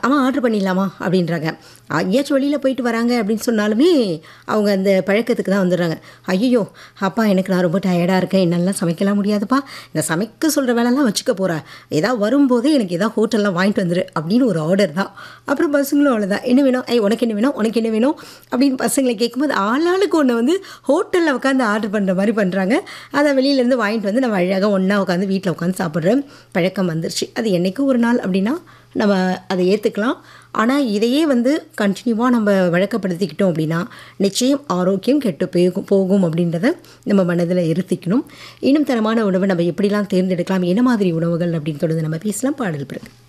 அம்மா ஆர்டர் பண்ணிடலாமா அப்படின்றாங்க எங்கேயாச்சும் வெளியில் போயிட்டு வராங்க அப்படின்னு சொன்னாலுமே அவங்க அந்த பழக்கத்துக்கு தான் வந்துடுறாங்க ஐயோ அப்பா எனக்கு நான் ரொம்ப டயர்டாக இருக்கேன் என்னாலாம் சமைக்கலாம் முடியாதுப்பா இந்த சமைக்க சொல்கிற வேலைலாம் வச்சுக்க போகிறேன் ஏதாவது வரும்போதே எனக்கு ஏதாவது ஹோட்டல்லாம் வாங்கிட்டு வந்துரு அப்படின்னு ஒரு ஆர்டர் தான் அப்புறம் பசங்களும் அவ்வளோதான் என்ன வேணும் ஐய் உனக்கு என்ன வேணும் உனக்கு என்ன வேணும் அப்படின்னு பசங்களை கேட்கும்போது ஆளாளுக்கு ஒன்று வந்து ஹோட்டலில் உட்காந்து ஆர்டர் பண்ணுற மாதிரி பண்ணுறாங்க அதை வெளியிலேருந்து வாங்கிட்டு வந்து நம்ம அழகாக ஒன்றா உட்காந்து வீட்டில் உட்காந்து சாப்பிட்ற பழக்கம் வந்துருச்சு அது என்றைக்கும் ஒரு நாள் அப்படின்னா நம்ம அதை ஏற்றுக்கலாம் ஆனால் இதையே வந்து கண்டினியூவாக நம்ம வழக்கப்படுத்திக்கிட்டோம் அப்படின்னா நிச்சயம் ஆரோக்கியம் கெட்டு போகும் போகும் அப்படின்றத நம்ம மனதில் இருத்திக்கணும் இன்னும் தரமான உணவை நம்ம எப்படிலாம் தேர்ந்தெடுக்கலாம் என்ன மாதிரி உணவுகள் அப்படின்னு தொடர்ந்து நம்ம பேசலாம் பாடல் பிறகு